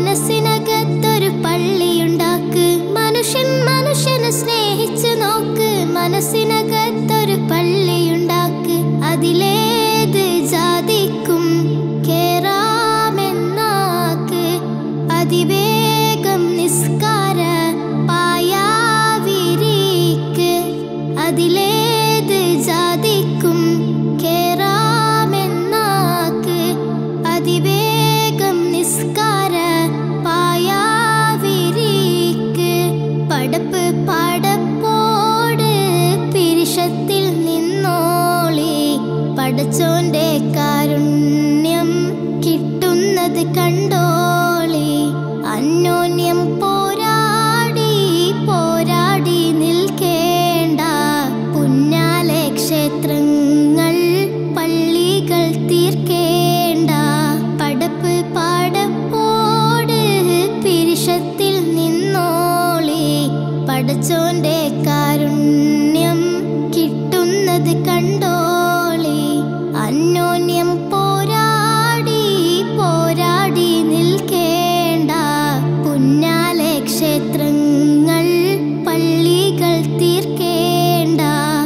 മനസ്സിനകത്തൊരു പള്ളിയുണ്ടാക്ക് മനുഷ്യൻ മനുഷ്യനെ സ്നേഹിച്ചു നോക്ക് മനസ്സിനകത്തൊരു പള്ളിയുണ്ടാക്ക് അതിലേത് ജാതിക്കും കേറാമെന്നാക്ക് അതിവേഗം നിസ്കാര പായാവിരിക്ക് അതിലേത് ജാതിക്കും കേറാമെന്നാക്ക് അതിവേഗം നിസ്കാര പായാവിരിക്ക് പടപ്പ് പടപ്പോട് പിരിഷത്തിൽ നിന്നോളി പടച്ചോന്റെ കാരുണ്യം കിട്ടുന്നത് കണ്ടോളി അന്യോന്യം പോരാടി പോരാടി നിൽക്കേണ്ട പുന്നാലെ ക്ഷേത്രങ്ങൾ പള്ളികൾ തീർക്കേണ്ട പടപ്പ് പാടപ്പോട് പിരിഷത്തിൽ നിന്നോളി പടച്ചോന്റെ കാരുണ്യം കിട്ടുന്നത് കണ്ടോളി അന്യോന്യം പോരാടി പോരാടി നിൽക്കേണ്ട പുന്നാലെ ക്ഷേത്രങ്ങൾ പള്ളികൾ തീർക്കേണ്ട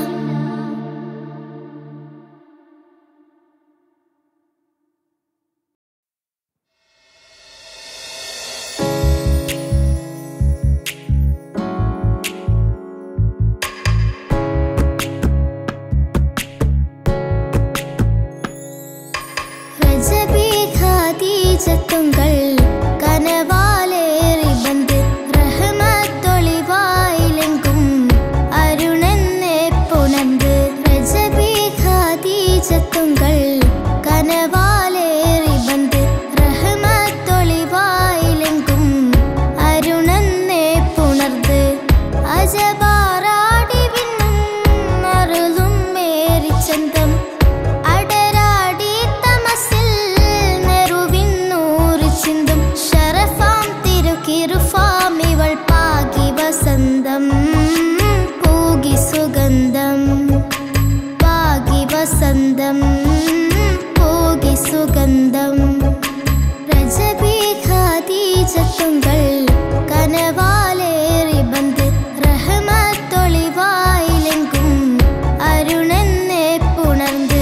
രജബി ഖദീജത്തുങ്കൾ കനവാലേറി ബന്ദ് റഹ്മത്തൊളിവായിലെങ്കും അരുണെന്നെ പുണർന്ന് രജബി ഖദീജത്തുങ്കൾ കനവാലേറി ബന്ദ് റഹ്മത്തൊളിവായിലെങ്കും അരുണെന്നെ പുണർന്ന് അജബാറാടി വിണ്ണും അരുളും മേരിച്ചന്തം അടരാടി തമസിൽ നെറുവിന്നൂറ് ചിന്തും ഷറഫാം തിരുക്കിറുഫാം ഇവൾ പാകി വസന്തം പൂകി സുഗന്ധം പാകി വസന്തം പൂകി സുഗന്ധം രജബി ഖദീജത്തുങ്കൾ കനവാലേറി ബന്ദ് റഹ്മത്തൊളിവായിലെങ്കും അരുണെന്നെ പുണർന്ന്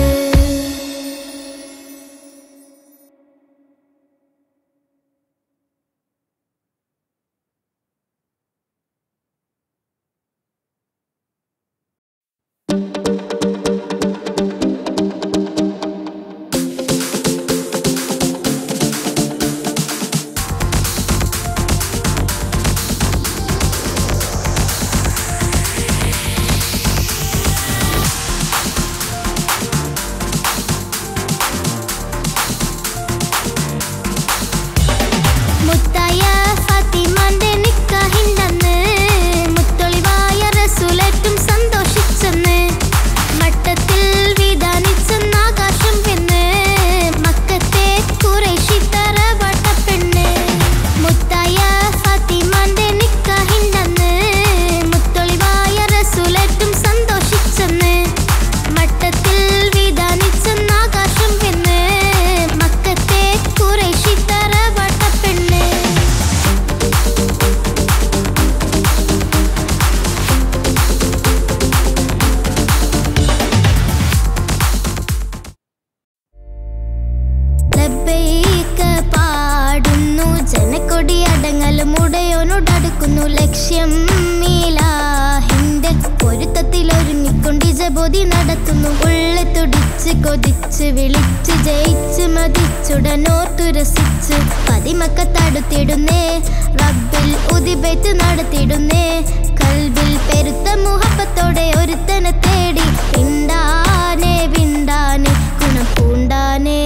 മുത്തായ ഫാത്തിമാന്റെ നിക്കാഹിണ്ടെന്ന് മുത്തൊളിവായ റസൂലേറ്റും സന്തോഷിച്ചെന്ന് മട്ടത്തിൽ വിധാനിച്ചെന്ന് ആകാശം എന്ന് മക്കത്തെ കുറേശി തറവാട്ട പെണ്ണ് മുത്തായ ഫാത്തിമാന്റെ നിക്കാഹിണ്ടെന്ന് മുത്തൊളിവായ റസൂലേറ്റും സന്തോഷിച്ചെന്ന് മട്ടത്തിൽ വിധാനിച്ചെന്ന് ആകാശം എന്ന് മക്കത്തെ കുറേശി തറവാട്ട പെണ്ണ് ലബ്ബൈക പാടുന്നു ജനക്കൊടി അടങ്ങലും ഉടയോനോടടുക്കുന്നു ലക്ഷ്യം മീലാഹിന്റെ പൊരുത്തത്തിൽ ഒരുങ്ങിക്കൊണ്ട് ജബോധി നടത്തുന്നു ഉള്ളെ തുടിച്ച് കൊതിച്ച് വിളിച്ച് ജയിച്ച് മതിച്ചുടനോർത്തു രസിച്ച് പതിമക്ക തടുത്തിടുന്നേ റബ്ബിൽ ഉദിബേത്ത് നടത്തിടുന്നേ കൽബിൽ പെരുത്ത മുഹബത്തോടെ ഒരുത്തനെ തേടി വിണ്ടാനെ വിണ്ടാനെ ഗുണം പൂണ്ടാനേ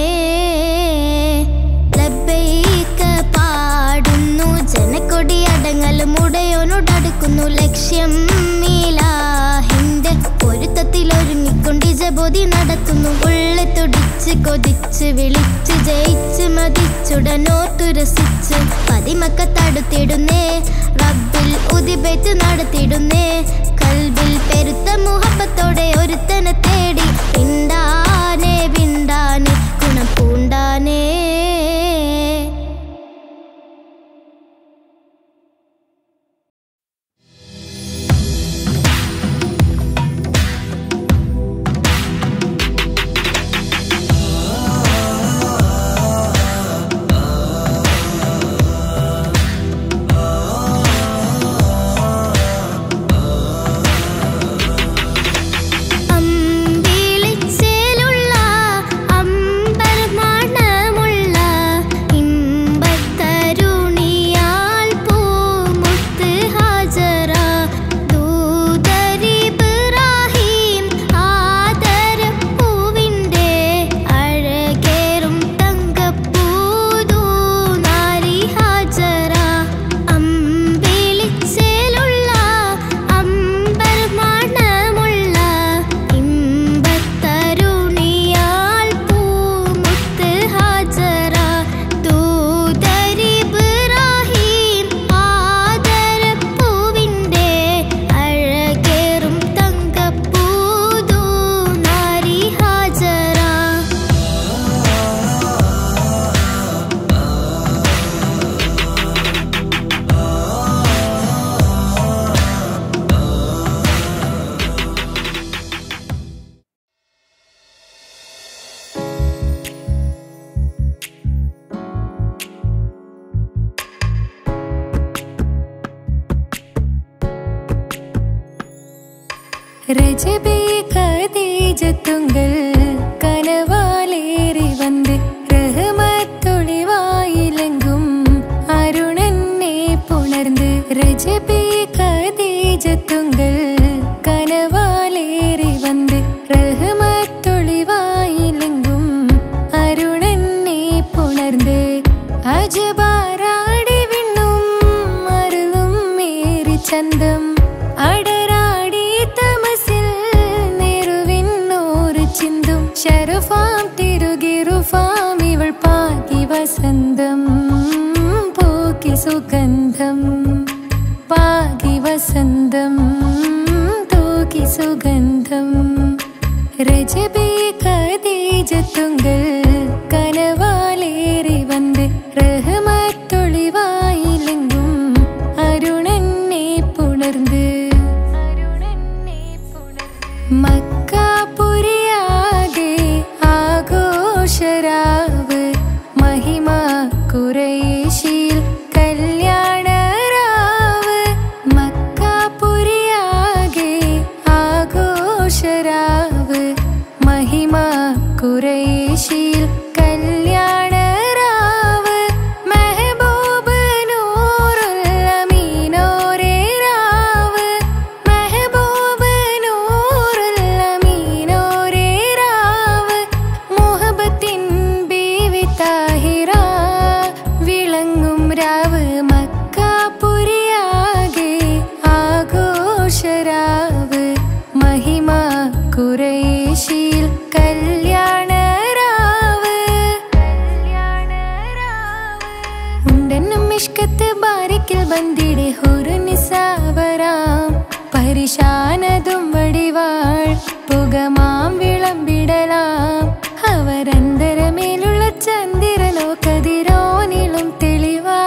ലബ്ബൈക പാടുന്നു ജനക്കൊടി അടങ്ങലും ഉടയോനോടടുക്കുന്നു ലക്ഷ്യം മീലാഹിന്റെ പൊരുത്തത്തിൽ ഒരുങ്ങിക്കൊണ്ട് ജബോധി നടത്തുന്നു ഉള്ളെ തുടിച്ച് കൊതിച്ച് വിളിച്ച് ജയിച്ച് മതിച്ചുടനോർത്തു രസിച്ച് പതിമക്ക തടുത്തിടുന്നേ റബ്ബിൽ ഉദിബേറ്റ് നടത്തിടുന്നേ കൽബിൽ പെരുത്ത മുഹബത്തോടെ ഒരുത്തനെ തേടി വിണ്ടാനെ വിണ്ടാനെ ഗുണം പൂണ്ടാനേ രജബേ കദീജത്തുങ്കൽ കനവാലേറി വന്ന് റഹ്മത്തൊളിവായിലെങ്കും അരുണനെ പുണർന്ന് രജബേ കദീജത്തുങ്കൽ കനവാലേറി വന്ന് റഹ്മത്തൊളിവായിലെങ്കും അരുണനെ പുണർന്ന് അജബാരാടി വിണ്ണും മരുളും മേറി ചന്തം അടരാടി തമസിൽ നെരുവിന്നോറ് ചിന്തും ശരഫാം തിരുകിറുഫാം ഇവൾ പാകി വസന്തം പോക്കി സുഗന്ധം പാകി വസന്തം തൂക്കി സുഗന്ധം രജബേ കദീജത്തുങ്കൽ കനവാലേറി വന്ന് റഹ്മത്തൊളിവായിലെങ്കും അരുണനെ പുണർന്ന് മക്കാപുരിയാകെ ആഘോഷരാവ് മഹിമ കുറേശിയിൽ കല്യാണരാവ് മക്കാപുരിയാകെ ആഘോഷരാവ് മഹിമ കുറേശിയിൽ കല്യാണരാവ് മെഹബൂബ് നൂറുൽ അമീനോരേ രാവ് മെഹബൂബ് നൂറുൽ അമീനോരേ രാവ് മുഹബത്തിൻ ബീവി താഹിറ വിളങ്ങും രാവ് മക്കാപുരിയാകെ ആഘോഷരാവ് മഹിമ കുറേശിയിൽ കല്യാണരാവ് ഉണ്ടെന്നും ഇഷ്കത്ത് ബാരിക്കിൽ ബന്ദിടെ ഹുറു നിസാവരാം പരിശാനതും വടിവാൾ പുകമാം വിളമ്പിടലാം അവരന്തരമേലുള്ള ചന്ദ്രനോ കതിരോനിലും തെളിവാ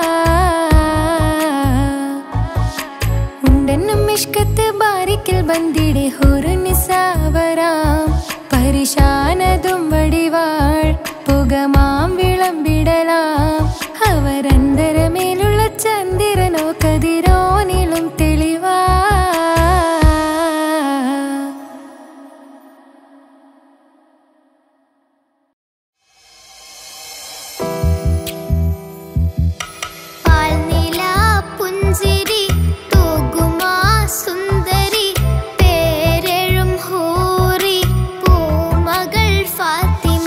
ഉണ്ടെന്നും ഇഷ്കത്ത് ബാരിക്കിൽ ബന്ദിടെ ഹുറു നിസാവരാം പരിശാനതും വടിവാൾ പുകമാം വിളമ്പിടലാം അവരന്തരമേലുള്ള ചന്ദ്രനോ കതിരോനിലും തെളിവാ പാൽനില പുഞ്ചിരി തൂകുമാ സുന്ദരി പേരെഴും ഹൂറി പൂമകൾ ഫാത്തിമ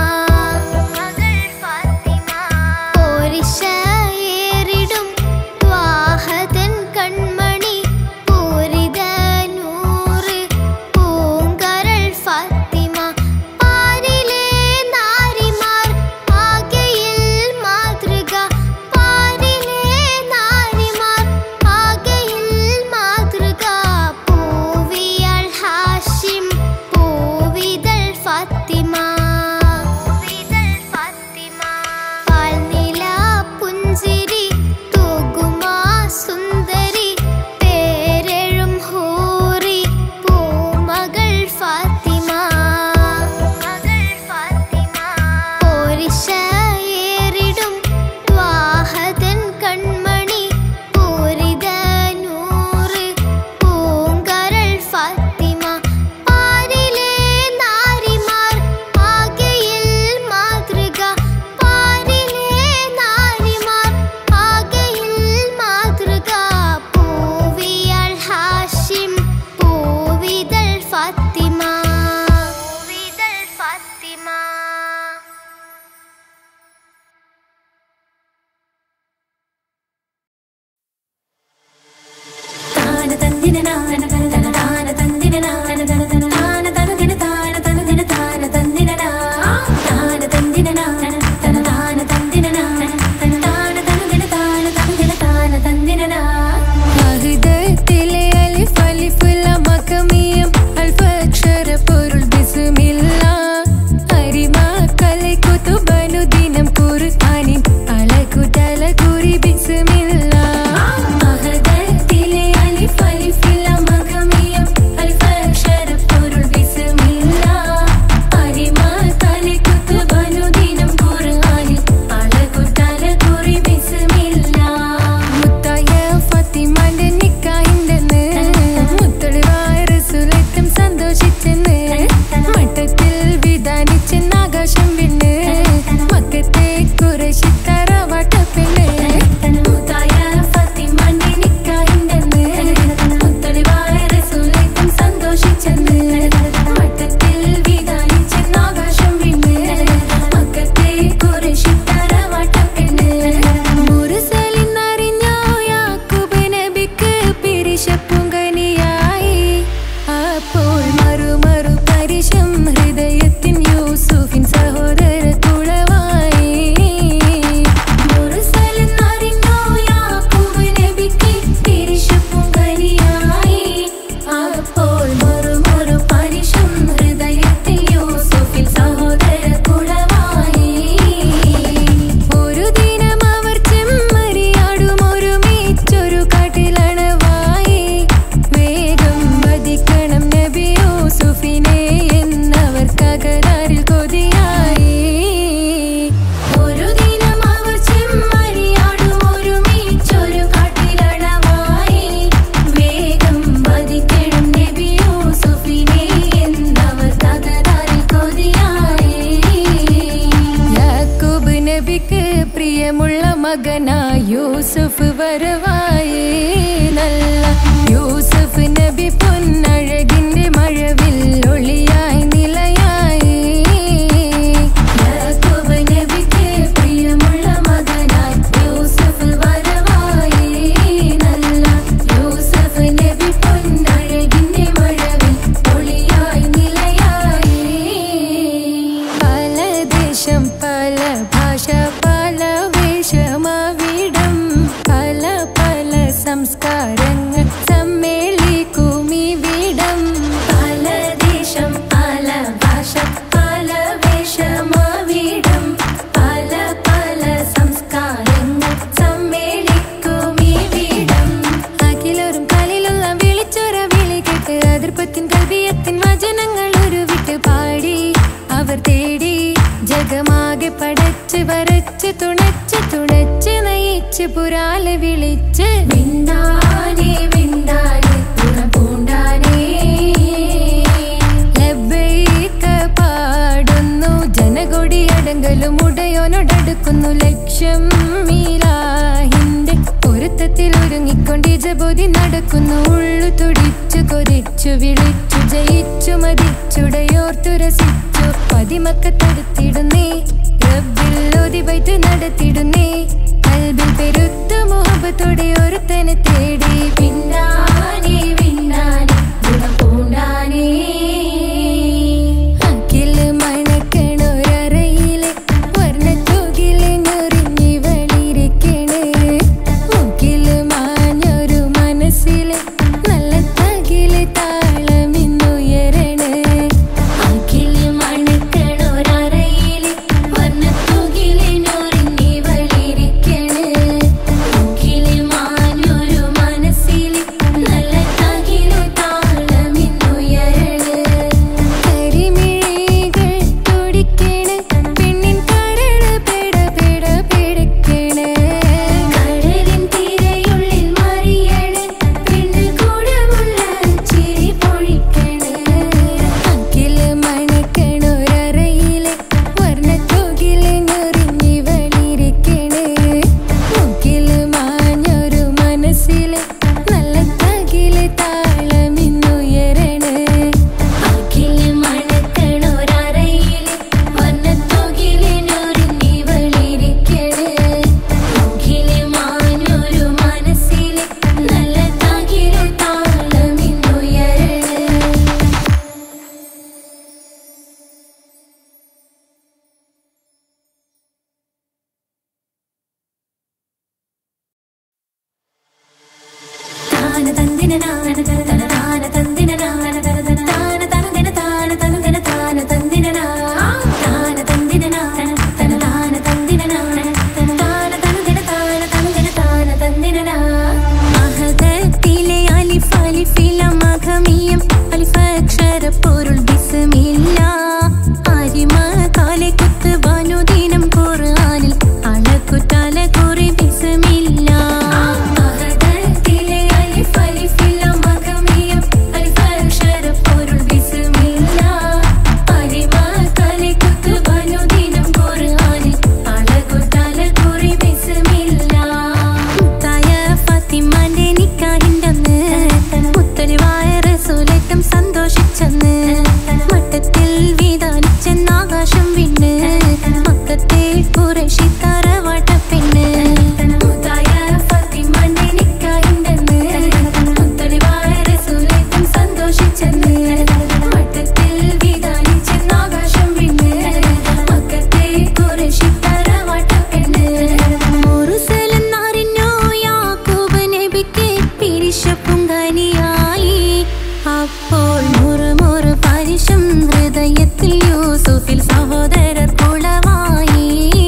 പോരിശയേറിടും ത്വാഹതൻ കൺമണി പൂരിത നൂറ് പൂങ്കരൾ ഫാത്തിമ പാരിലെ നാരിമാർ ആകയിൽ മാതൃക പാരിലെ നാരിമാർ ആകയിൽ മാതൃക പൂവിയാൾ ഹാഷിം പൂവിതൾ ഫാത്തിമ പൂവിതൾ ഫാത്തിമ പാൽനില പുഞ്ചിരി തൂകുമാ സുന്ദരി പേരെഴും ഹൂറി പൂമകൾ ഫാത്തിമ പോരിശയേറിടും ത്വാഹതൻ കൺമണി പൂരിത നൂറ് പൂങ്കരൾ ഫാത്തിമ പാരിലെ നാരിമാർ ആകയിൽ മാതൃക പാരിലെ നാരിമാർ ആകയിൽ മാതൃക പൂവിയാൾ ഹാഷിം പൂവിതൾ ഫാത്തിമ പൂവിതൾ ഫാത്തിമ താന തന്ദിന നാന തന തന താന തന്ദിന നാന തന തന താന തന ദിന താന തന ദിന താന തന്ദിന നാ താന തന്ദിന നാന തന താന തന്ദിന നാന തന താന തന ദിന താന തന ദിന താന തന്ദിന നാ അഹ്ദത്തിലെ അലിഫ് അലിഫ് ലം അകമിയം അൽഫക്ഷര പൊരുൾ ബിസ്മില്ല അരിമ കலை കുതുബനു ദിനം ഖുർആനിൻ അളകുതല കുറി ബിസ്മില്ല അഹദത്തിലെ അലിഫ് അലിഫ് ലം അക ഹൃദയത്തിൻ യൂസുഫിൻ സഹോദര കുളവായി മുറുസലെന്നറിഞ്ഞോ യാക്കൂബ് നബിക്ക് തിരിശപ്പും കരിയായി അപ്പോൾ മറുമൊരു പലിശം ഹൃദയത്തിൽ യൂസുഫിൻ സഹോദര കുളവായി ഒരു ദിനം അവർ ചെമ്മരിയാടും ഒരുമിച്ചൊരു കാട്ടിലണവായി വേഗം വധിക്കണം നബി യൂസുഫിനെ എന്നവർ കകരാറിൽ കൊതിയായി ഒരു ദിനം അവർ ചെമ്മരിയാടും ഒരുമിച്ചൊരു കാട്ടിലണവായി വേഗം വധിക്കണം നബി യൂസുഫിനെ എന്നവർ കകരാറിൽ കൊതിയായി യാക്കൂബ് നബിക്ക് പ്രിയമുള്ള മകനാ യൂസുഫ് വരവായി നല്ല യൂസുഫ് നബി പൊന്നഴകിന്റെ മഴവിൽ ഒളിയായി നിലയായി യാക്കൂബ് നബിക്ക് പ്രിയമുള്ള മകനായി യൂസുഫ് വരവായി നല്ല യൂസുഫ് നബി പൊന്നഴകിന്റെ മഴവിൽ ഒളിയായി നിലയായി പല ദേശം പല ഭാഷ പല വേഷമാവിടം പല പല സംസ്കാരങ്ങൾ സമ്മേളിക്കും ഇവിടം പല ദേശം പല ഭാഷ പല വേഷമാവിടം പല പല സംസ്കാരങ്ങൾ സമ്മേളിക്കും ഇവിടം അഖിലോരും കാലിലുള്ള വിളിച്ചൊര വിളി കേട്ട് അതിർപ്പത്തിൻ കൽവിയത്തിൻ വചനങ്ങൾ ഉരുവിട്ട് പാടി അവർ തേടി ജഗമാകെ പടച്ച് വരച്ച് തുണച്ച് തുണച്ച് നയിച്ച് പുരാലെ വിളിച്ച് വിണ്ടാനെ വിണ്ടാനെ ഗുണപൂണ്ടാനേ ലബ്ബൈക പാടുന്നു ജനകൊടി അടങ്കലും ഉടയോനോടടുക്കുന്നു ലക്ഷ്യം മീലാഹിന്റെ പൊരുത്തത്തിൽ ഒരുങ്ങിക്കൊണ്ട് ജബോധി നടക്കുന്നു ഉള്ളു തുടിച്ചു കൊതിച്ചു വിളിച്ചു ജയിച്ചു മതിച്ചുടയോർത്തു രസിച്ചു പതിമക്കത്തടുത്തിടുന്നേ റബ്ബിൽ ഒതിവൈത്ത് നടത്തിടുന്നേ കൽബിൽ പെരുത്ത മുഹബത്തോടെ ഒരുത്തനെ തേടി പിന്നാനെ പിന്നാനെ ഗുണപൂണ്ടാനേ അഖില് മണക്കണൊരറയില് വർണ്ണത്തൂകില് ഞൊറിഞ്ഞി വളിരിക്കണ് മുക്കില് മാഞ്ഞൊരു മനസ്സില് നല്ല തകില് താളമിന്നുയരണ അഖില് മണക്കണൊരറയില് വർണ്ണത്തൂകില് ഞൊറിഞ്ഞി വളിരിക്കണ് മുക്കില് മാ യൂസുഫിൽ സഹോദരർ കുളവായി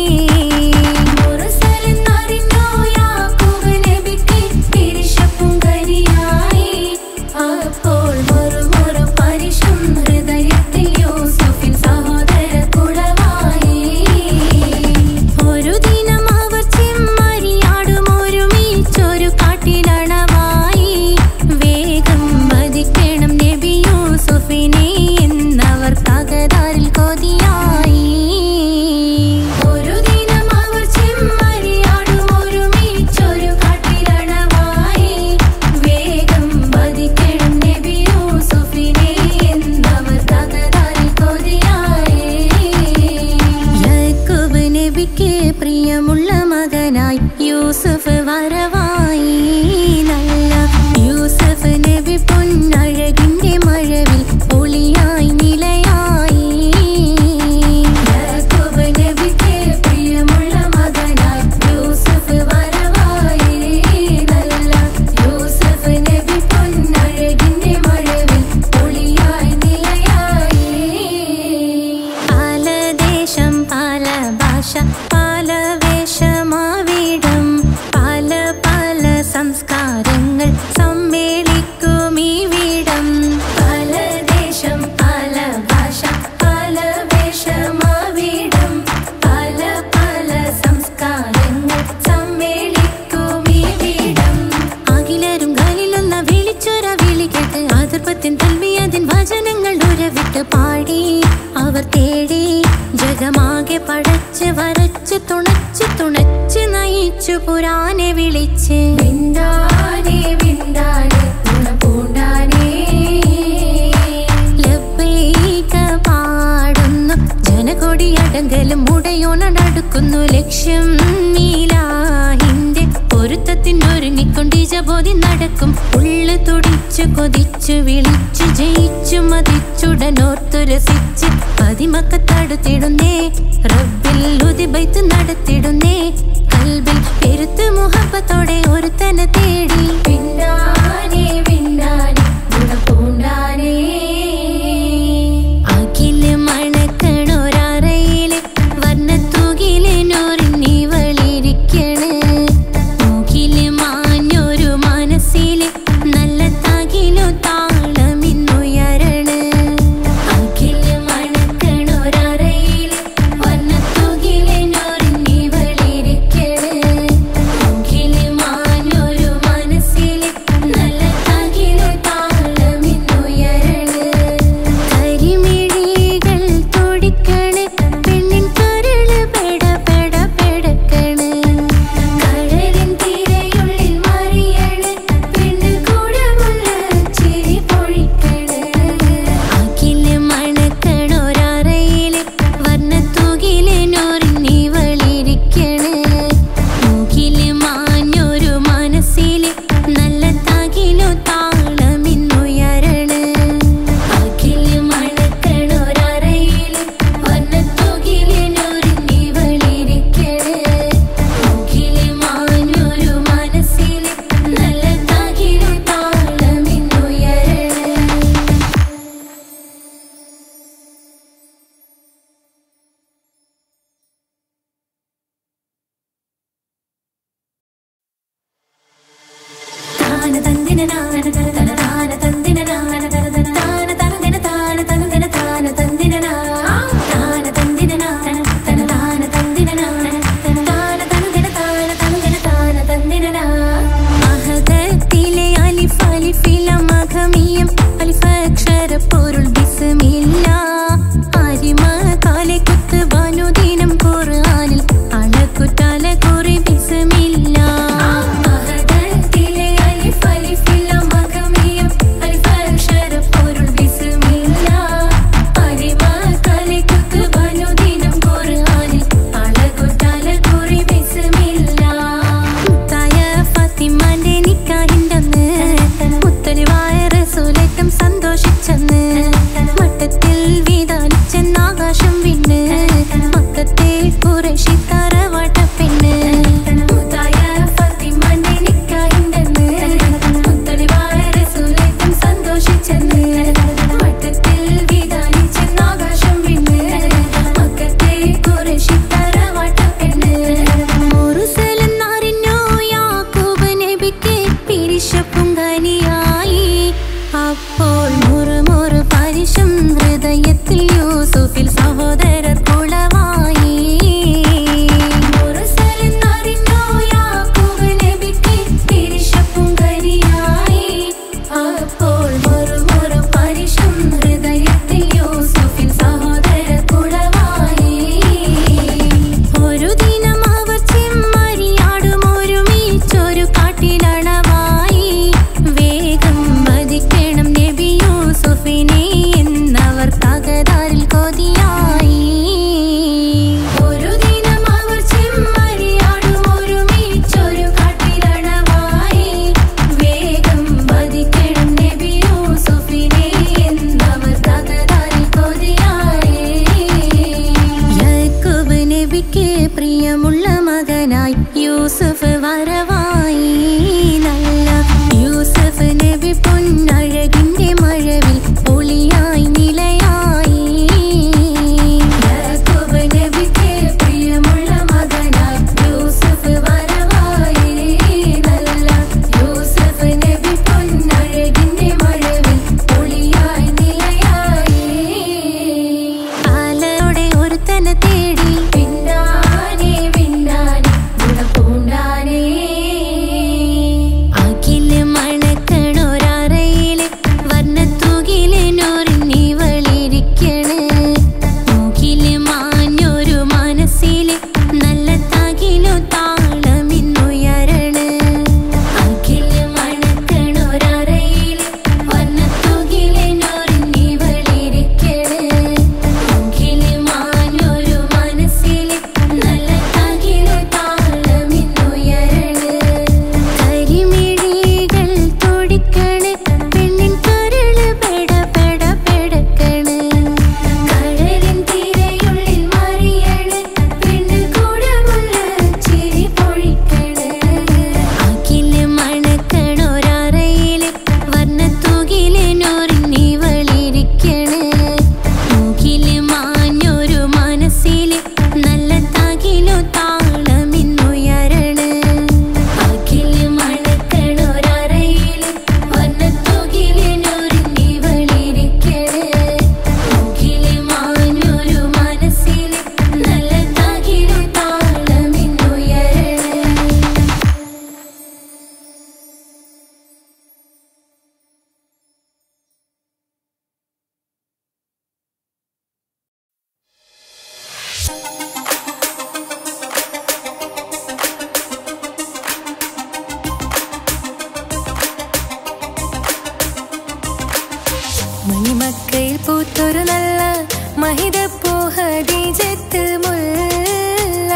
മുറസലെന്നറിഞ്ഞോ യാക്കോബ് നബിക്ക് പിരിശപ്പും കരിയായി അപ്പോൾ മുറുമുറു പരിശും ഹൃദയത്തിൽ യൂസുഫിൻ സഹോദരർ കുളവായി ഒരു ദിനം അവർ ചെമ്മരിയാടും ഒരുമിച്ചൊരു കാട്ടിലണവായി വേഗം വധിക്കണം നബി യൂസുഫിനെ എന്നവർ തകരാറിൽ കൊതിയായി ഒരു ദിനം അവർ ചെമ്മരിയാടും ഒരുമിച്ചൊരു കാട്ടിലണവായി വേഗം വധിക്കണം നബി യൂസുഫിനെ എന്നവർ തകരാറിൽ കൊതിയായി യാക്കോബ് നബിക്ക് പ്രിയമുള്ള മകനായി യൂസുഫ് വരവായി നല്ല യൂസുഫ് നബി പൊന്നഴകിന്റെ മഴവിൽ ഒളിയായി നിലയായി യാക്കോബ് നബിക്ക് പ്രിയമുള്ള മകനായി യൂസുഫ് വരവായി നല്ല യൂസുഫ് നബി പൊന്നഴകിന്റെ മഴവിൽ ഒളിയായി നിലയായി പല ദേശം പല ഭാഷ പല വേഷമാവിടം പല പല സംസ്കാരങ്ങൾ സമ്മേളിക്കും ഈ വീടം പല ദേശം പല ഭാഷ പല വേഷമാവിടം പല പല സംസ്കാരങ്ങൾ സമ്മേളിക്കും ഈ വീടം അഖിലരും കാലിലൊന്ന വിളിച്ചൊര വിളി കേട്ട് അതിർപ്പത്തിൻ തൽവിയതിൻ വചനങ്ങൾ ഉരവിട്ട് പാടി അവർ തേടി ജഗമാകെ പടച്ച് വരച്ച് തുണച്ച് തുണച്ച് നയിച്ചു പുരാനെ വിളിച്ച് വിണ്ടാനെ വിണ്ടാനെ ഗുണപൂണ്ടാനേ ലബ്ബൈക പാടുന്നു ജനകൊടിയടങ്കലും മുടയോണടുക്കുന്നു ലക്ഷ്യം നീലാഹിന്റെ പൊരുത്തത്തിനൊരുങ്ങിക്കൊണ്ട് ജബോധി നടക്കും ഉള്ളു തുടിച്ചു കൊതിച്ചു വിളിച്ചു ജയിച്ചു മതിച്ചുടനോർത്തു രസിച്ച് പതിമക്കത്തടുത്തിടുന്നേ റബ്ബിൽ ഉദിബൈത്ത് നടത്തിടുന്നേ കൽബിൽ പെരുത്ത് മുഹബത്തോടെ ഒരുത്തനെ തേടി പിന്നാനെ പിന്നാനെ ഗുണപൂണ്ടാനേ അഖില് മണക്കണൊരറയില് വർണ്ണത്തൂകില് നൂറിഞ്ഞി വളിരിക്കണ് മൂക്കില് മാഞ്ഞൊരു മനസ്സില് നല്ല തകിലു താളമിന്നുയരണ് അഖില് മണക്കണൊരറയില് വർണ്ണത്തൂകില് നൂറിഞ്ഞി വളിരിക്കണ് മൂക്കില് മാഞ്ഞൊരു മനസ്സില് നല്ല തകിലു താളമിന്നുയരണ് കരിമിഴികൾ തുടിക്കണ് പെണ്ണിൻ കരള് പെട പെട പെടക്കണ് കടലിൻ തിരയുള്ളിൽ മറിയണ് പെണ്ണ് കൂടമുള്ള ചിരി പൊഴിക്കണ് അഖില് മണക്കണൊരറയില് വർണ്ണത്തൂകില് നൂറിഞ്ഞി വളിരിക്കണ് മൂക്കില് മാഞ്ഞൊരു മനസ്സില് നല്ല തകിലു താളമിന്നുയരണ് അഖില് മണക്കണൊരറയില് വർണ്ണത്തൂകില് നൂറിഞ്ഞി വളിരിക്കണ് മൂക്കില് മാഞ്ഞൊരു മനസ്സില് നല്ല തകിലു താളമിന്നുയരണ് താന തന്ദിന നാന തന തന താന തന്ദിന നാന തന തന താന തന്ദിന താന തന്ദിന താന തന്ദിന നാ താന തന്ദിന നാന തന താന തന്ദിന നാന തന താന തന്ദിന താന തന്ദിന താന തന്ദിന നാ അഹദത്തിലെ അലിഫ് അലിഫില മഖമിയം അലിഫ് അക്ഷര പൊരുൾ ബിസ്മില്ല അരിമ കാലെ കുത്ത് വനുദിനം ഖുർആനിൽ അളക്കുതല കുറി ബിസ്മില്ല അഹദത്തിലെ അലിഫ് അലിഫില മഖമിയം അലിഫ് അക്ഷര പൊരുൾ ബിസ്മില്ല അരിമ കാലെ കുത്ത് വനുദിനം ഖുർആനിൽ അളക്കുതല കുറി ബിസ്മില്ല മുത്തായ ഫാത്തിമാന്റെ നിക്കാഹിന്റന്ന് മുത്തലിവായ റസൂലേറ്റം സന്തോഷിച്ചെന്ന് മട്ടത്തിൽ വീതാലിച്ചെന്നാകാശം വിണ്ണ് മക്കത്തെ കുറേശി തറവാട്ട പെണ്ണ് മുത്തായ ഫാത്തിമാന്റെ നിക്കാഹിന്റന്ന് മുത്തലിവായ റസൂലേറ്റം സന്തോഷിച്ചെന്ന് മട്ടത്തിൽ വീതാലിച്ചെന്നാകാശം വിണ്ണ് നബിക്ക് പ്രിയമുള്ള മകനായി യൂസഫ് വരവായി നല്ല യൂസഫ് നബി പൊന്നഴകിന്റെ മഴവിൽ ഒളിയായി നിലയായി യാക്കൂബ് നബിക്ക് പ്രിയമുള്ള മകനായി യൂസഫ് വരവായി നല്ല യൂസഫ് നബി പൊന്നഴകിന്റെ മഴവിൽ ഒളിയായി നിലയായി ആലയുടെ ഒരുത്തനെ തേടി പിന്നാനെ പിന്നാനെ ഗുണപൂണ്ടാനേ അഖില് മണക്കണൊരറയില് വർണ്ണത്തൂകിലിനൊരുങ്ങി വളിരിക്കണ് മൂക്കില് മാഞ്ഞൊരു മനസ്സില് നല്ല തകിലു താളമിന്നുയരണ് അഖില് മണക്കണൊരറയില് വർണ്ണത്തൂകിലിനൊരുങ്ങി വളിരിക്കണ് മൂക്കില് മാഞ്ഞൊരു മനസ്സില് നല്ല തകിലു താളമിന്നുയരണ് കരിമിഴികൾ തുടിക്കണ് പെണ്ണിൻ കരള് പെട പെട പെടക്കണ് കടലിൻ തിരയുള്ളിൽ മറിയണ് പെണ്ണ് കൂടമുള്ള ചിരി പൊഴിക്കണ് അഖില് മണക്കണൊരറയില് വർണ്ണത്തൂകിലിനൊരുങ്ങി വളിരിക്കണ് മൂക്കില് മാഞ്ഞൊരു മനസ്സില് നല്ല തകിലു താളമിന്നുയരണ് അഖില് മണക്കണൊരറയില് വർണ്ണത്തൂകിലിനൊരുങ്ങി വളിരിക്കണ് മൂക്കില് മാഞ്ഞൊരു മനസ്സില് നല്ല തകിലു താളമിന്നുയരണ് മണിമക്കയിൽ പൂത്തൊരു നല്ല മഹിതപ്പൂ ഹദീജത്ത് മുല്ല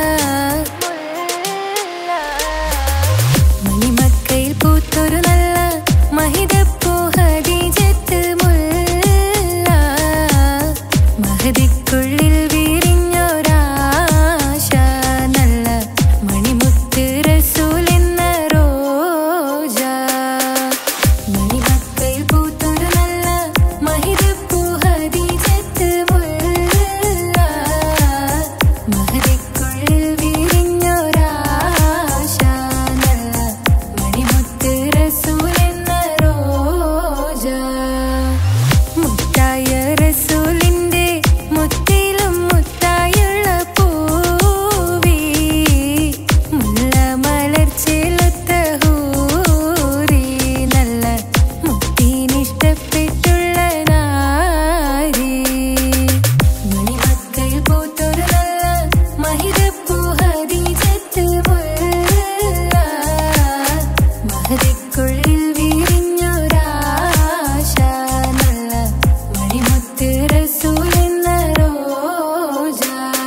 മണിമക്കയിൽ പൂത്തൊരു നല്ല മഹിതപ്പൂ ഹദീജത്ത് മുല്ല മഹദിക്കുള്ളിൽ വിരിഞ്ഞൊരാശ നല്ല മണിമുത്ത് റസൂൽ എന്ന റോജ മണിമക്കയിൽ പൂത്തൊരു നല്ല മഹിതപ്പൂ ഹദീജത്ത് മുല്ല മഹദിക്കുള്ളിൽ വിരിഞ്ഞൊരാശ നല്ല മണിമുത്ത് റസൂൽ എന്ന റോജ മുത്തായ റസൂലിന്റെ മുത്തിലും മുത്തായുള്ള പൂവി മുല്ല മലർച്ചെലുത്ത ഹൂറി നല്ല മുത്തിനിഷ്ടപ്പെട്ടുള്ള നാരി മണിമക്കയിൽ പൂത്തൊരു നല്ല മഹിതപ്പൂ ഹദീജത്ത് മുല്ല മഹദിക്കുള്ളിൽ വിരിഞ്ഞൊരാശ നല്ല മണിമുത്ത് റസൂൽ എന്ന റോജ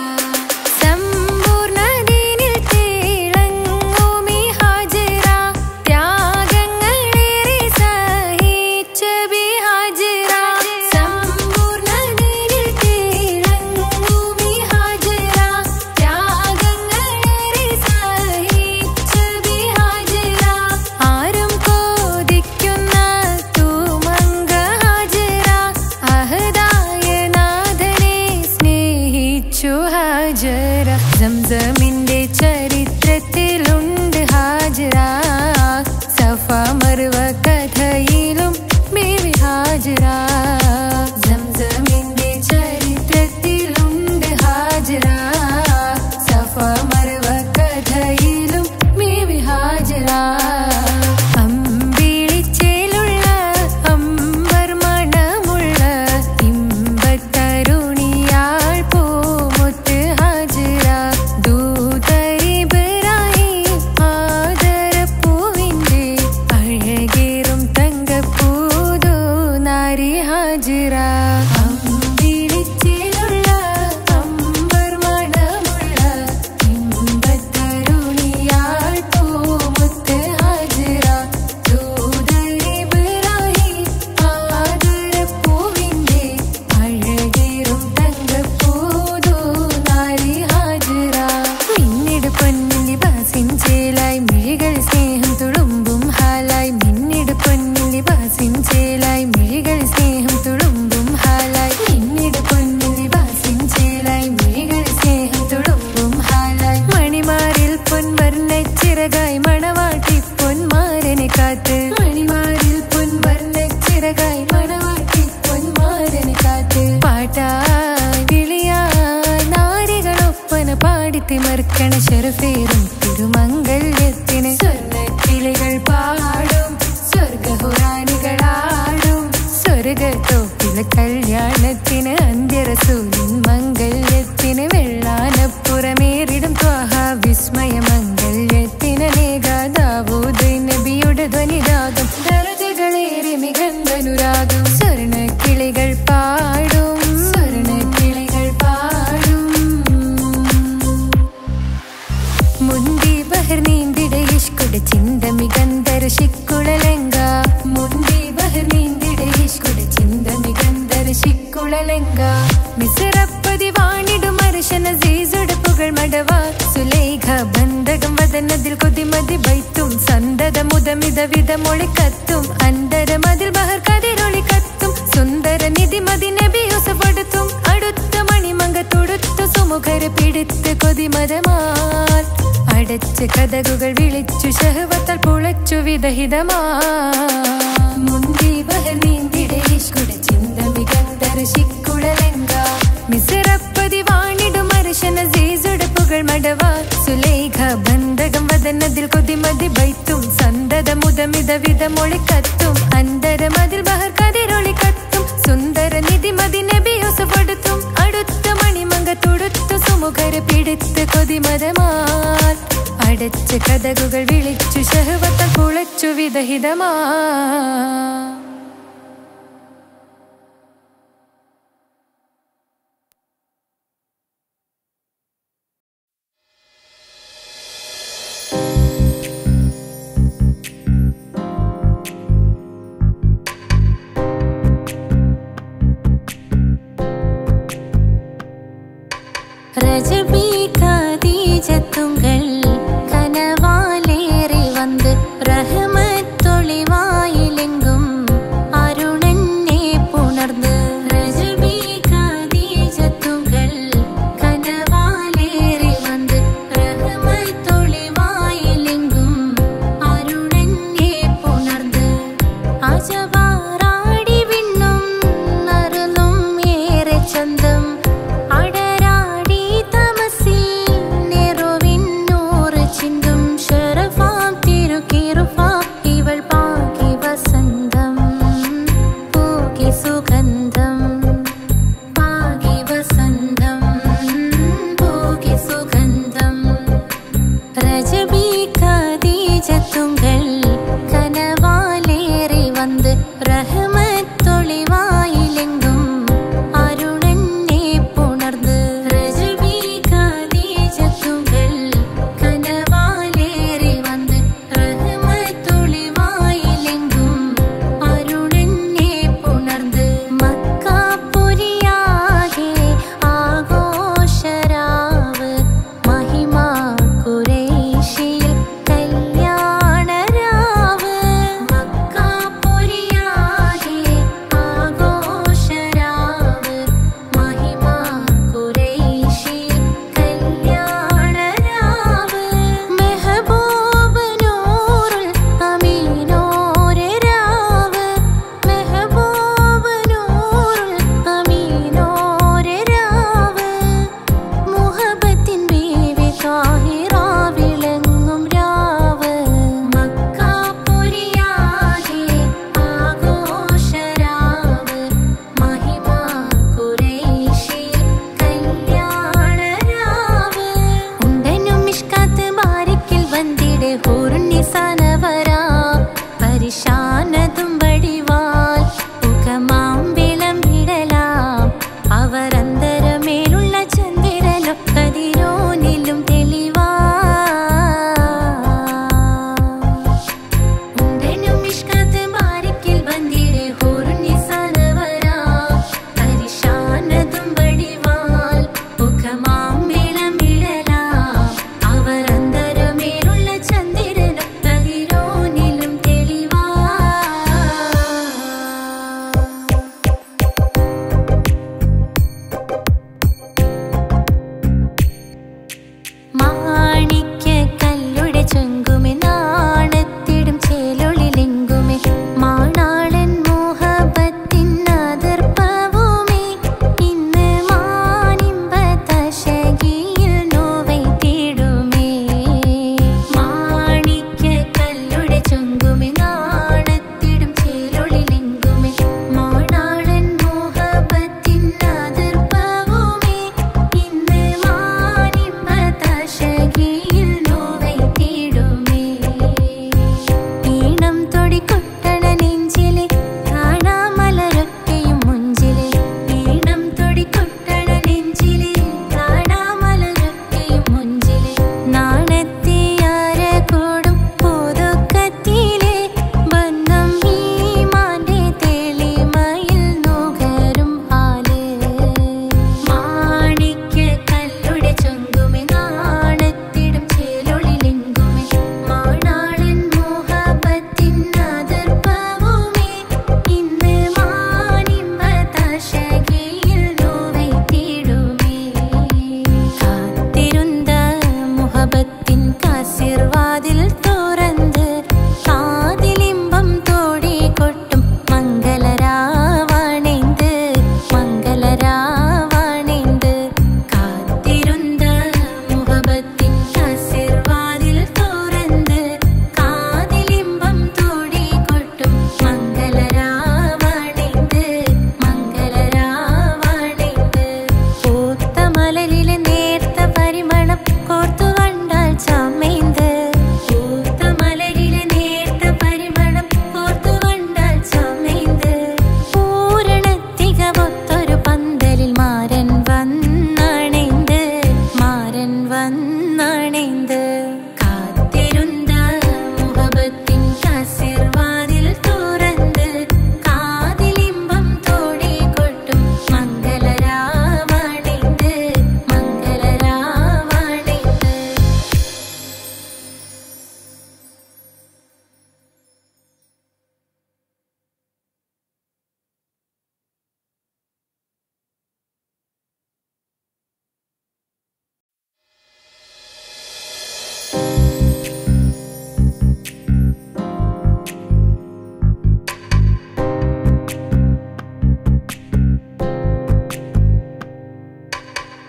സമ്പൂർണ്ണതീനിൽ തിളങ്ങുമി ഹാജറ ത്യാഗങ്ങളേറെ സഹിച്ച ബിഹാജറ സമ്പൂർണ്ണതീനിൽ തിളങ്ങുമി ഹാജറ ത്യാഗങ്ങളേറെ സഹിച്ച ബിഹാജറ ആരും കോതിക്കുന്ന തൂമങ്ക ഹാജറ അഹദായ നാഥനെ സ്നേഹിച്ചു ഹാജറ സംസമിന്റെ ചരിത്രത്തിലുണ്ട് ഹാജറ സഫ മറുവ കഥയിലും ബീവി ഹാജറ സംസമിന്റെ ചരിത്രത്തിലുണ്ട് ഹാജറ സഫ മറുവ കഥയിലും ബീവി ഹാജറ അമ്പിളിച്ചേലുള്ള അമ്പർ മണമുള്ള ഇമ്പത്തരുണിയാൾ പൂമുത്ത് ഹാജറ ദൂതരിബ്രാഹിം ആടിത്തിമർക്കണ ശരഫേറും തിരുമംഗല്യത്തിന് സ്വർണ്ണക്കിളികൾ പാടും സ്വർഗഹുറാനികളാടും സ്വർഗത്തോപ്പിലെ കല്യാണത്തിന് അന്ത്യരസൂലിൻ മംഗല്യത്തിന് വെള്ളാനപ്പുറമേറിടും ത്വാഹ വിസ്മയ മംഗല്യത്തിന് നേകാദാവൂദ് നബിയുടെ ധ്വനിരാഗം ദരജകളേറെ മികന്തനുരാഗം സ്വർണ്ണക്കിളികൾ പാടും സ്വർണ്ണക്കിളികൾ പാടും മുന്തി ബഹർ നീന്തിട ഇഷ്കുട ചിന്ത മികന്തര ശിക്കുളലങ്ക മുന്തി ബഹർ നീന്തിട ഇഷ്കുട ചിന്ത മികന്തര ശിക്കുളലങ്ക മിസറപ്പതി വാണിടും അർശന സീസുട പുകൾ മടവ സുലേഖ ബന്ധകം വദനതിൽ കൊതിമതി ബൈത്തും സന്തത മുതമിത വിധ മൊളി കത്തും അന്തര മതിൽ ബഹർ കതിരൊളി കത്തും സുന്ദര നിധി മതി നബി യൂസഫെടുത്തും അടുത്ത മണിമങ്ക തൊടുത്തു സുമുഖരെ പിടിത്ത് കൊതിമരമാൽ അടച്ച് കഥകുകൾ വിളിച്ചു ശഹവത്താൽ പുളച്ചു വിദഹിതമാ മുന്തി ബഹർ നീന്തിടെ ഇഷ്കുട ചിന്ത മികന്തര ശിക്കുളലങ്ക മിസറപ്പതി വാണിടും അർശന സീസുടപ്പുകൾ മടവ സുലേഖ ബന്ധകം വദനതിൽ കൊതിമതി ബൈത്തും സന്തത മുതമിത വിധ മൊളി കത്തും അന്തര മതിൽ ബഹർ കതിരൊളി കത്തും സുന്ദര നിധി മതി നബി യൂസഫെടുത്തും അടുത്ത മണിമങ്ക തൊടുത്തു സുമുഖരെ പിടിത്ത് കൊതിമരമാൽ അടച്ച് കഥകുകൾ വിളിച്ചു ശഹവത്ത കുളച്ചു വിദഹിതമാ ரஜபி கதீஜத்துங்கள் கனவாலேறி வந்து ரஹமத்தொளிவாயிலெங்கும் அருணன்னே புணர்ந்து ரஜபி கதீஜத்துங்கள் கனவாலேறி வந்து ரஹமத்தொளிவாயிலெங்கும் அருணன்னே புணர்ந்து അജവാറാടി വിണ്ണും നറുന്നും ഏറെ ചന്തം അടരാടി തമസിൽ നെറുവിന്നൂർ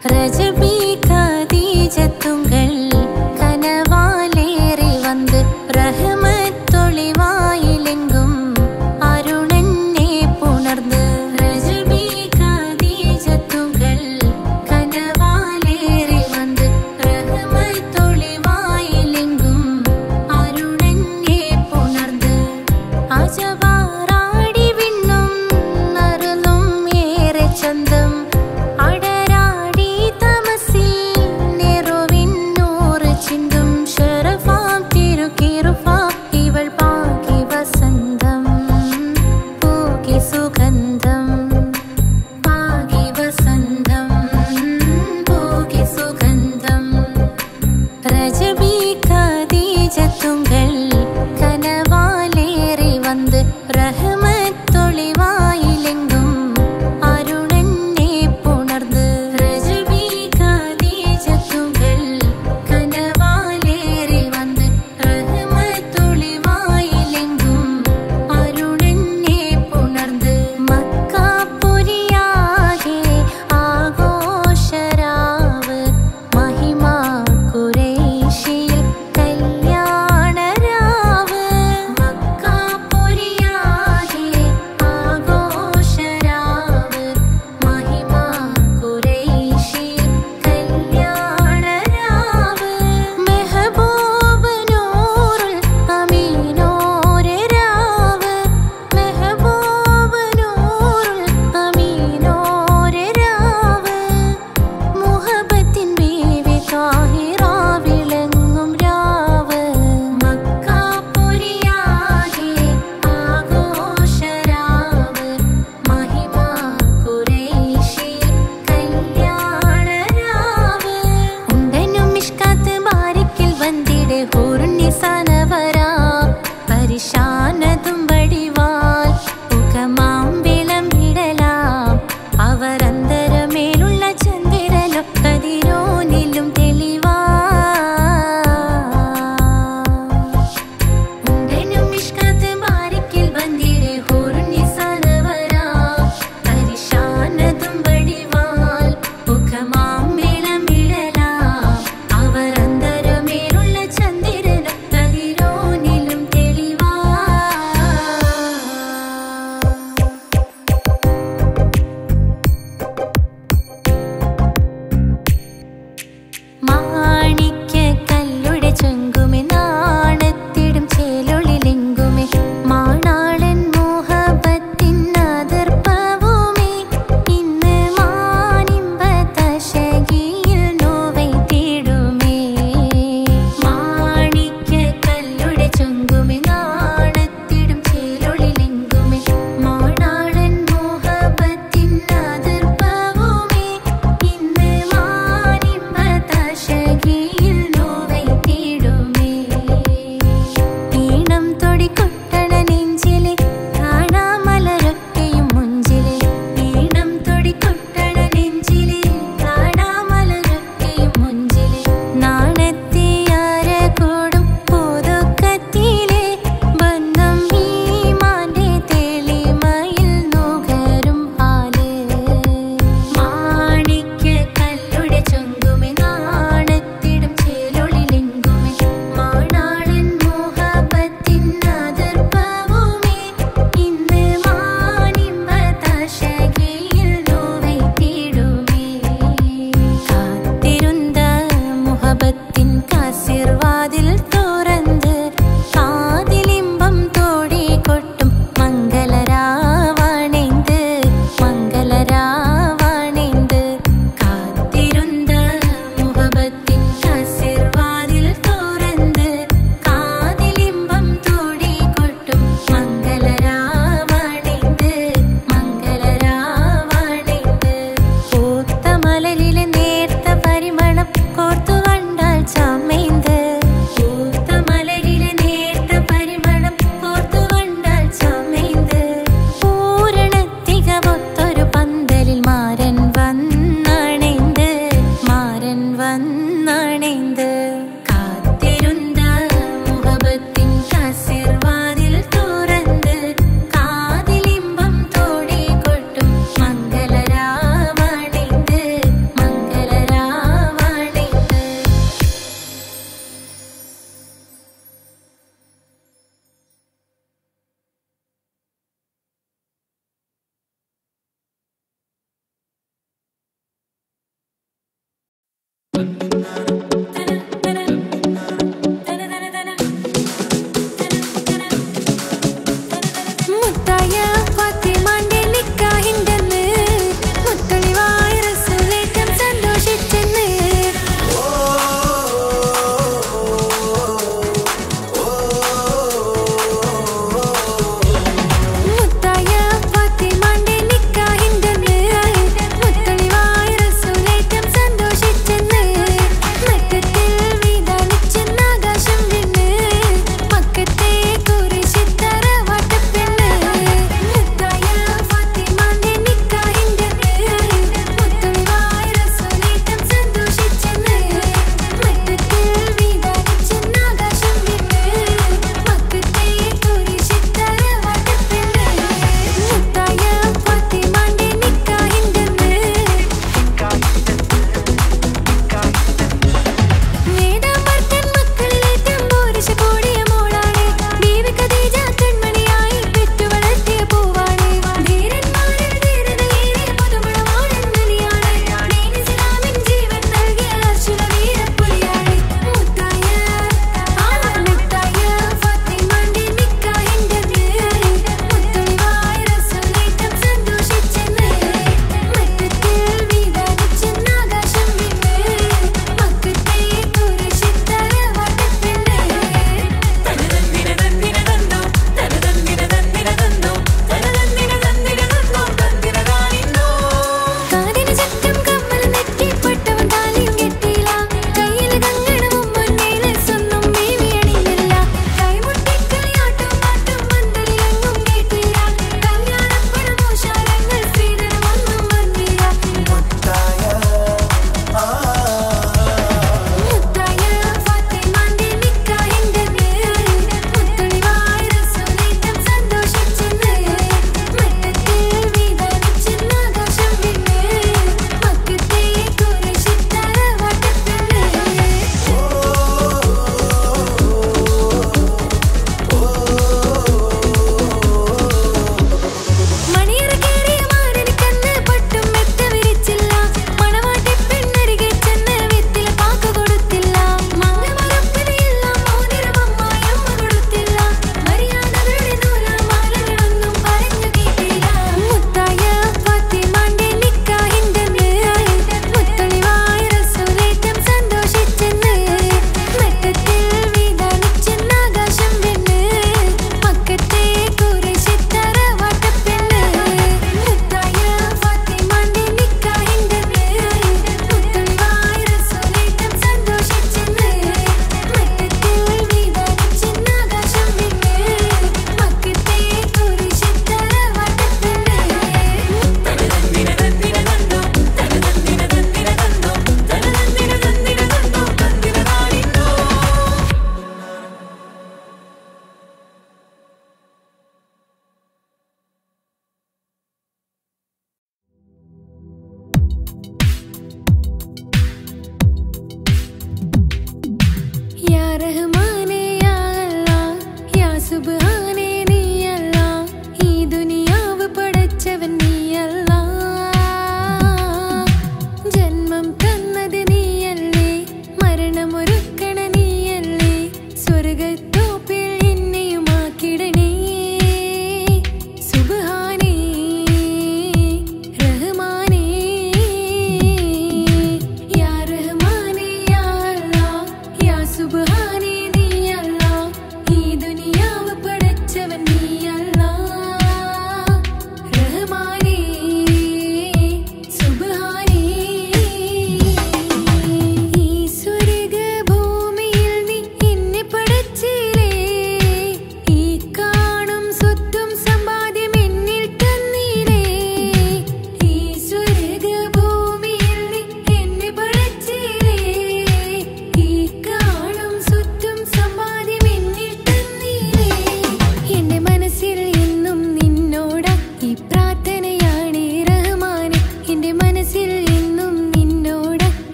രജബി ഖദീജത്തുങ്കൾ കനവാലേറി വന്ന് റഹ്മത്തൊളിവായിലെങ്കും അരുണനെ പുണർന്ന് രജബി ഖദീജത്തുങ്കൾ കനവാലേറി വന്ന് റഹ്മത്തൊളിവായിലെങ്കും അരുണനെ പുണർന്ന് അജവാറാടി വിണ്ണും നറുന്നും ഏറെ ചന്തം അടരാടി തമസിൽ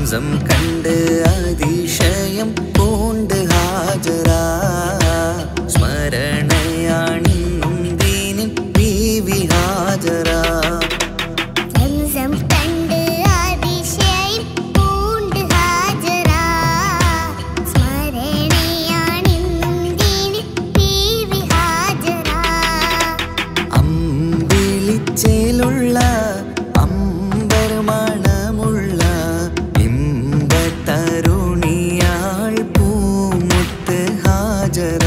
സംസം കണ്ട് അതിശയം പൂണ്ട് ഹാജര സ്മരണയാണിന്നും ദീനിൻ ബീവി ഹാജര സംസം കണ്ട് അതിശയം പൂണ്ട് ഹാജര സ്മരണയാണെന്നും ദീനി ബീവി ഹാജര അമ്പിളിച്ചേലുള്ള അമ്പർമണമുള്ള ഇമ്പത്തരുണിയാൾ പൂമുത്ത് ഹാജര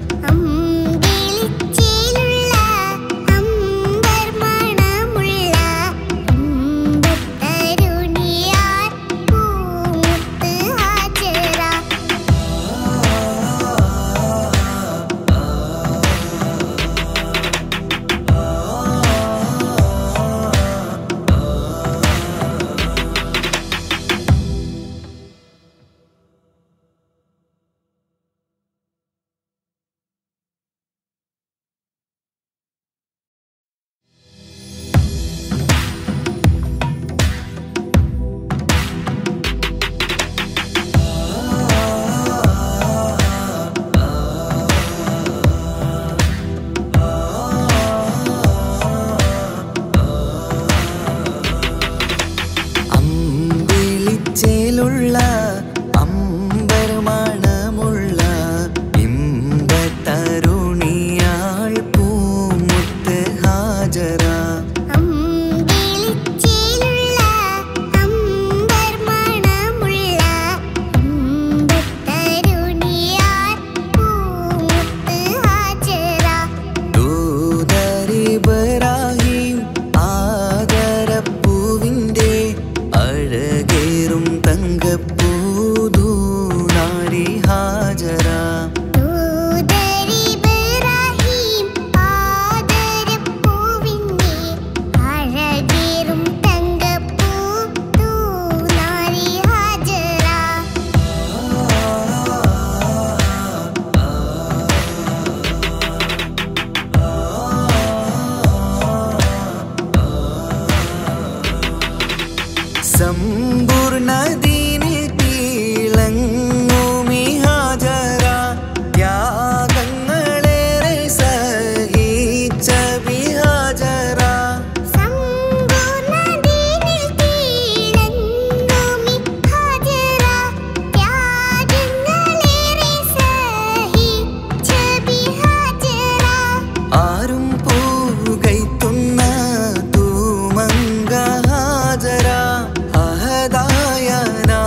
അമ്പിളിച്ചേലുള്ള അമ്പർ മണമുള്ള അമ്പത്തരുണിയാർ പൂമുത്ത് ഹാജര അമ്പിളിച്ചേലുള്ള അമ്പർമണമുള്ള ഇമ്പത്തരുണിയാൾ പൂമുത്ത് ഹാജര അമ്പിളിച്ചേലുള്ള അമ്പർ മണമുള്ള അമ്പത്തരുണിയാർ പൂമുത്ത് ഹാജര ദൂതരിബ്രാഹിം ആദരപ്പൂവിൻ്റെ അഴകേറും തങ്കപ്പൂതൂനാരി ഹാജര ദൂതരിബ്രാഹിം ആദരപ്പൂവിൻ്റെ അഴകേറും തങ്കപ്പൂ തൂനാരി ഹാജര സമ്പൂർണദീനിൽ തിളങ്ങുമി ഹാജര ത്യാഗങ്ങളേറെ സഹിച്ച ബിഹാജര സമ്പൂർണ്ണദീനിൽ തിളങ്ങുമി ഹാജര ത്യാഗങ്ങളേറെ സഹിച്ച ബിഹാജര ആരും പൂകൈത്തുന്ന തൂമങ്ക ഹാജര അഹദായ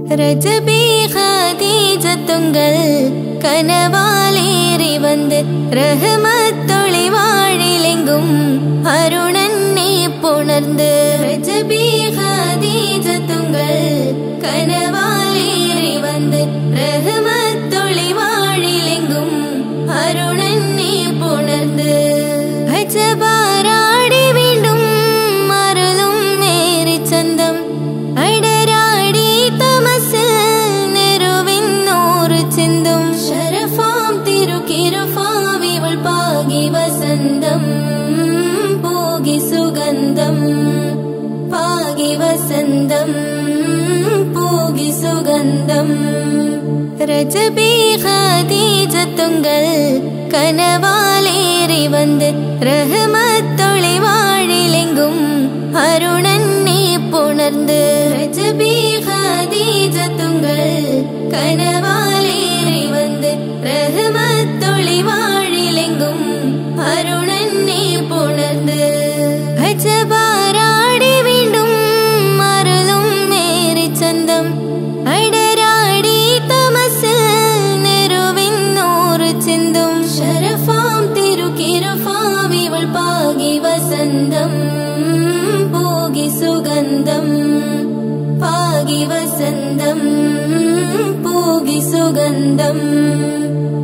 ரஜபி ஹதீஜத்துங்கள் கனவாலேறி வந்து ரஹமத்தொளி வாழிலெங்கும் அருணன்னே புணர்ந்து ரஜபி ஹதீஜத்துங்கள் கனவாலேறி வந்து ரஹமத்தொளி வாழிலெங்கும் அருணன்னே புணர்ந்து അജബാരാടി വീണ്ടും മറലും നേരി ചന്തം അടരാടി തമസിൽ നെരുവിന്നോറ് ചിന്തും ശരഫാം തിരുക്കിരുഫാവിവൾ പാകി വസന്തം പോകി സുഗന്ധം പാകി വസന്തം പോകി സുഗന്ധം രജബി ഖദീജത്തുങ്കൾ കനവാലേറി വന്ന് റഹ്മത്തൊളി വാഴിലെങ്കും അരുണന്നെ പുണർന്ന് രജബി ഖദീജത്തുങ്കൾ കനവാലേറി വന്ന് റഹ്മത്തൊളി വാഴിലെങ്കും അരുണന്നെ പുണർന്ന് അജബാരാടി വീണ്ടും മറലും നേരി ചന്തം അടരാടി തമസിൽ നെരുവിന്നോറ് ചിന്തും ശരഫാം തിരുക്കിരുഫാം ഇവൾ പാകി വസന്തം പോകി സുഗന്ധം പാകി വസന്തം പോകി സുഗന്ധം